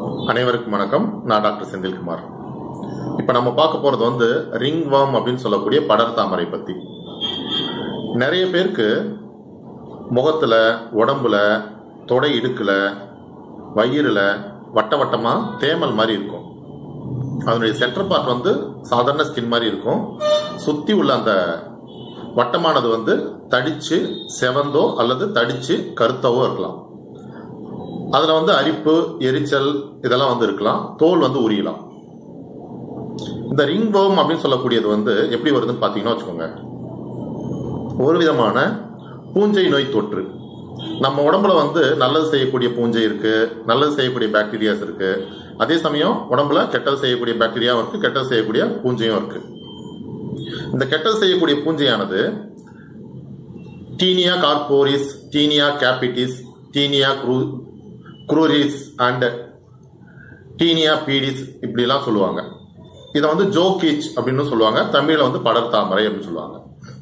அனைவருக்கும் வணக்கம் நான் டாக்டர் செந்தில்குமார் இப்போ நம்ம பார்க்க போறது வந்து ரிங் வார்ம் அப்படின்னு சொல்லக்கூடிய படர் தாமரை பத்தி நிறைய பேருக்கு முகத்துல உடம்புல தொடை இடுக்குல வயிறுல வட்ட வட்டமா தேமல் மாதிரி இருக்கும் அதனுடைய சென்டர் பார்ட் வந்து சாதாரண ஸ்கின் மாதிரி இருக்கும் சுத்தி உள்ள அந்த வட்டமானது வந்து தடிச்சு செவந்தோ அல்லது தடிச்சு கருத்தாவோ இருக்கலாம் அதுல வந்து அரிப்பு எரிச்சல் இதெல்லாம் வந்து இருக்கலாம் தோல் வந்து உரியலாம் இந்த ரிங் worm அப்படின்னு சொல்லக்கூடியது வந்து எப்படி வருதுன்னு பாத்தீங்கன்னா வச்சுக்கோங்க ஒரு விதமான பூஞ்சை நோய் தொற்று நம்ம உடம்புல வந்து நல்லது செய்யக்கூடிய பூஞ்சை இருக்கு நல்லது செய்யக்கூடிய பாக்டீரியாஸ் இருக்கு அதே சமயம் உடம்புல கெட்டது செய்யக்கூடிய பாக்டீரியாவும் இருக்கு கெட்டது செய்யக்கூடிய பூஞ்சையும் இருக்கு இந்த கெட்டது செய்யக்கூடிய பூஞ்சையானது tinea corporis tinea capitis tinea cru cruris and tinea pedis இப்படிலாம் சொல்லுவாங்க இதை வந்து ஜோகீச் அப்படின்னு சொல்லுவாங்க தமிழ்ல வந்து படர் தாமரை அப்படின்னு சொல்லுவாங்க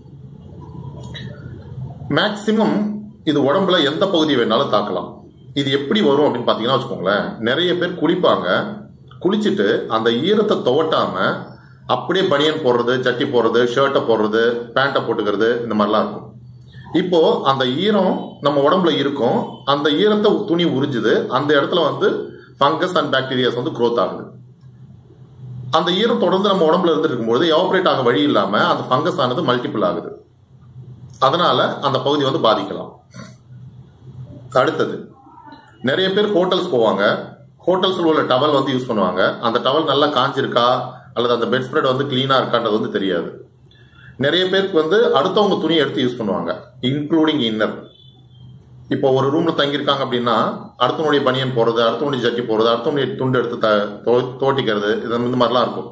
மேக்சிமம் இது உடம்புல எந்த பகுதி வேணாலும் தாக்கலாம் இது எப்படி வரும் அப்படின்னு பாத்தீங்கன்னா வச்சுக்கோங்களேன் நிறைய பேர் குளிப்பாங்க குளிச்சுட்டு அந்த ஈரத்தை துவட்டாம அப்படியே பனியன் போடுறது சட்டி போடுறது ஷர்ட்டை போடுறது பேண்ட்டை போட்டுக்கிறது இந்த மாதிரிலாம் இருக்கும் இப்போ அந்த ஈரம் நம்ம உடம்புல இருக்கும் அந்த ஈரத்தை துணி உறிஞ்சுது அந்த இடத்துல வந்து ஃபங்கஸ் அண்ட் பாக்டீரியாஸ் வந்து growth ஆகுது அந்த ஈரம் தொடர்ந்து நம்ம உடம்புல இருந்துட்டு இருக்கும்போது எவாபரேட் ஆக வழி இல்லாம அந்த ஃபங்கஸ் ஆனது மல்டிபிள் ஆகுது அதனால அந்த பகுதி வந்து பாதிக்கலாம் அடுத்தது நிறைய பேர் ஹோட்டல்ஸ் போவாங்க ஹோட்டல்ஸ்ல உள்ள டவல் வந்து யூஸ் பண்ணுவாங்க அந்த டவல் நல்லா காஞ்சிருக்கா அல்லது அந்த பெட் ஸ்ப்ரெட் வந்து கிளீனா இருக்கான்றது வந்து தெரியாது நிறைய பேருக்கு வந்து அடுத்தவங்க துணியை எடுத்து யூஸ் பண்ணுவாங்க இன்க்ளூடிங் இன்னர் இப்போ ஒரு ரூம்ல தங்கியிருக்காங்க அப்படின்னா அடுத்தவனுடைய பனியன் போறது அடுத்தவனுடைய ஜட்டி போறது அடுத்தவனுடைய துண்டு எடுத்து த- தோ- தோட்டிக்கிறது இது இந்த மாதிரிலாம் இருக்கும்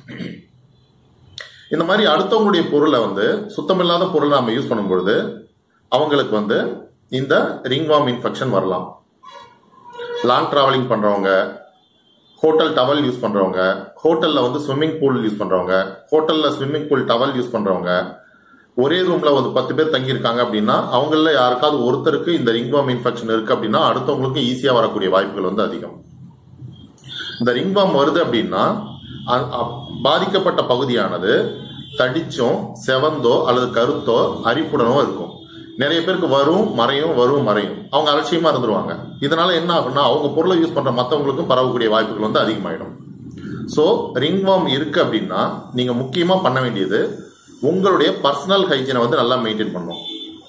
இந்த மாதிரி அடுத்தவங்களுடைய பொருளை வந்து சுத்தமில்லாத பொருளை நம்ம யூஸ் பண்ணும்பொழுது அவங்களுக்கு வந்து இந்த ரிங் வார்ம் இன்ஃபெக்ஷன் வரலாம் லாங் டிராவலிங் பண்றவங்க ஹோட்டல் டவல் யூஸ் பண்றவங்க ஹோட்டல்ல வந்து ஸ்விம்மிங் பூல் யூஸ் பண்றவங்க ஹோட்டல்ல ஸ்விம்மிங் பூல் டவல் யூஸ் பண்றவங்க ஒரே ரூம்ல ஒரு பத்து பேர் தங்கி இருக்காங்க அப்படின்னா அவங்கள யாருக்காவது ஒருத்தருக்கு இந்த ரிங்வாம் இன்ஃபெக்ஷன் இருக்கு அப்படின்னா அடுத்தவங்களுக்கு ஈஸியா வரக்கூடிய வாய்ப்புகள் வந்து அதிகம் இந்த ரிங்வாம் வருது அப்படின்னா அ- அ- பாதிக்கப்பட்ட பகுதியானது தடிச்சும் செவந்தோ அல்லது கருத்தோ அரிப்புடனோ இருக்கும் நிறைய பேருக்கு வரும் மறையும் வரும் மறையும் அவங்க அலட்சியமா இருந்துருவாங்க இதனால என்ன ஆகும்னா அவங்க பொருளை யூஸ் பண்ற மற்றவங்களுக்கும் பரவக்கூடிய வாய்ப்புகள் வந்து அதிகமாயிடும் ஸோ ரிங்வார்ம் இருக்கு அப்படின்னா நீங்க முக்கியமா பண்ண வேண்டியது உங்களுடைய பர்சனல் ஹைஜீனை வந்து நல்லா மெயின்டைன் பண்ணணும்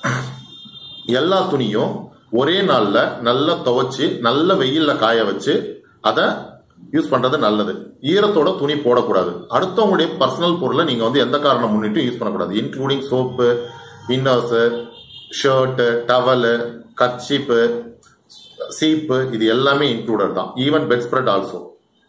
எல்லா துணியும் ஒரே நாள்ல நல்லா துவைச்சு நல்ல வெயில்ல காய வச்சு அதை யூஸ் பண்றது நல்லது ஈரத்தோட துணி போடக்கூடாது அடுத்தவங்களுடைய பர்சனல் பொருளை நீங்க வந்து எந்த காரணம் முன்னிட்டு யூஸ் பண்ணக்கூடாது including soap inners shirt towel kerchief சீப்பு இது எல்லாமே இன்க்ளூடட் தான் even bedspread also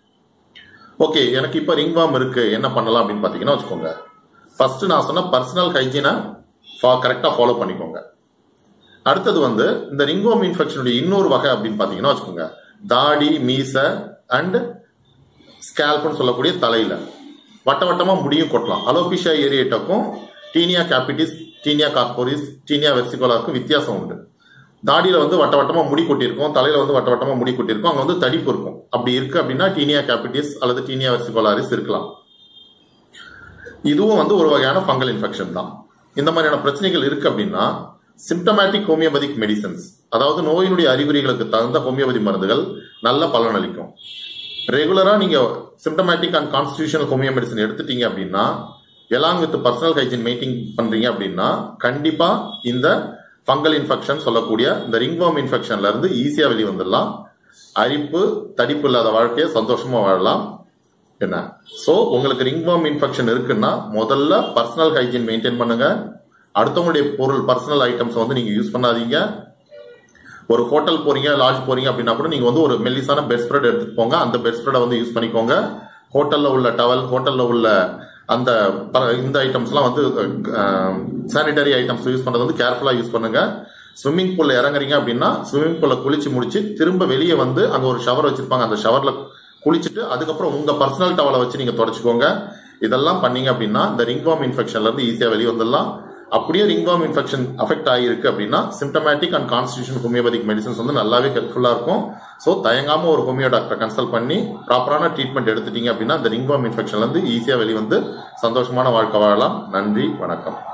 okay எனக்கு இப்போ ரிங் வார்ம் இருக்கு என்ன பண்ணலாம் அப்படின்னு பார்த்தீங்கன்னா வச்சுக்கோங்க ஃபர்ஸ்ட் நான் சொன்ன பர்சனல் ஹைஜீனை கரெக்டாக ஃபாலோ பண்ணிக்கோங்க அடுத்தது வந்து இந்த ரிங்கோம் இன்ஃபெக்ஷனுடைய இன்னொரு வகை அப்படின்னு பார்த்தீங்கன்னா வச்சுக்கோங்க தாடி மீசை அண்ட் ஸ்கேல்ப்னு சொல்லக்கூடிய தலையில வட்ட வட்டமா முடியும் கொட்டலாம் அலோபிஷா ஏரியேட்டாக்கும் tinea capitis tinea corporis tinea வெர்சிகோலாருக்கும் வித்தியாசம் உண்டு தாடியில வந்து வட்ட வட்டமா முடி கொட்டியிருக்கும் தலையில வந்து வட்ட வட்டமா முடி கொட்டியிருக்கும் அங்க வந்து தடிப்பு இருக்கும் அப்படி இருக்கு அப்படின்னா டீனியா கேபிட்டிஸ் அல்லது டீனியா வெர்சிகோலாரிஸ் இருக்கலாம் இதுவும் வந்து ஒரு வகையான ஃபங்கல் இன்ஃபெக்ஷன் தான் இந்த மாதிரியான பிரச்சனைகள் இருக்கு அப்படின்னா சிம்டமேட்டிக் ஹோமியோபதிக் மெடிசன்ஸ் அதாவது நோயினுடைய அறிகுறிகளுக்கு தகுந்த ஹோமியோபதி மருந்துகள் நல்ல பலனளிக்கும் ரெகுலரா நீங்க symptomatic and constitutional homeo medicine எடுத்துட்டீங்க அப்படின்னா along with personal hygiene maintain பண்றீங்க அப்படின்னா கண்டிப்பா இந்த ஃபங்கல் இன்ஃபெக்ஷன் சொல்லக்கூடிய இந்த ரிங்வார்ம் இன்ஃபெக்ஷன்ல இருந்து ஈஸியா வெளியே வந்துடலாம் அரிப்பு தடிப்பு இல்லாத வாழ்க்கையை சந்தோஷமா வாழலாம் என்ன சோ உங்களுக்கு ரிங்வார்ம் இன்ஃபெக்ஷன் இருக்குன்னா முதல்ல பர்சனல் ஹைஜீன் மெயின்டைன் பண்ணுங்க அடுத்தவங்களுடைய பொருள் பர்சனல் ஐட்டம்ஸ் வந்து நீங்க யூஸ் பண்ணாதீங்க ஒரு ஹோட்டல் போறீங்க லாட்ஜ் போறீங்க அப்படின்னா கூட நீங்க வந்து ஒரு மெல்லிசான பெட் ஸ்ப்ரெட் எடுத்துட்டு போங்க அந்த பெட் ஸ்ப்ரெடை வந்து யூஸ் பண்ணிக்கோங்க ஹோட்டல்ல உள்ள டவல் ஹோட்டல்ல உள்ள அந்த ப- இந்த ஐட்டம்ஸ்லாம் வந்து சானிடரி ஐட்டம்ஸ் யூஸ் பண்றது வந்து கேர்ஃபுல்லா யூஸ் பண்ணுங்க ஸ்விம்மிங் பூல்ல இறங்குறீங்க அப்படின்னா ஸ்விம்மிங் பூல்ல குளிச்சு முடிச்சு திரும்ப வெளியே வந்து அங்க ஒரு ஷவர் வச்சிருப்பாங்க அந்த ஷவர்ல குளிச்சுட்டு அதுக்கப்புறம் உங்க பர்சனல் டவலை வச்சு நீங்க தொடச்சுக்கோங்க இதெல்லாம் பண்ணீங்க அப்படின்னா இந்த ரிங்வார்ம் இன்ஃபெக்ஷன்ல இருந்து ஈஸியா வெளியே வந்துடலாம் அப்படியே ரிங்வாம் இன்ஃபெக்ஷன் அஃபெக்ட் ஆகியிருக்கு அப்படின்னா symptomatic and constitution homeopathic medicines வந்து நல்லாவே ஹெல்ப்ஃபுல்லாக இருக்கும் ஸோ தயங்காம ஒரு ஹோமியோ டாக்டரை கன்சல்ட் பண்ணி ப்ராப்பரான ட்ரீட்மெண்ட் எடுத்துட்டீங்க அப்படின்னா அந்த ரிங்வாம் இன்ஃபெக்ஷன்லேருந்து ஈஸியாக வெளிவந்து சந்தோஷமான வாழ்க்கை வாழலாம் நன்றி வணக்கம்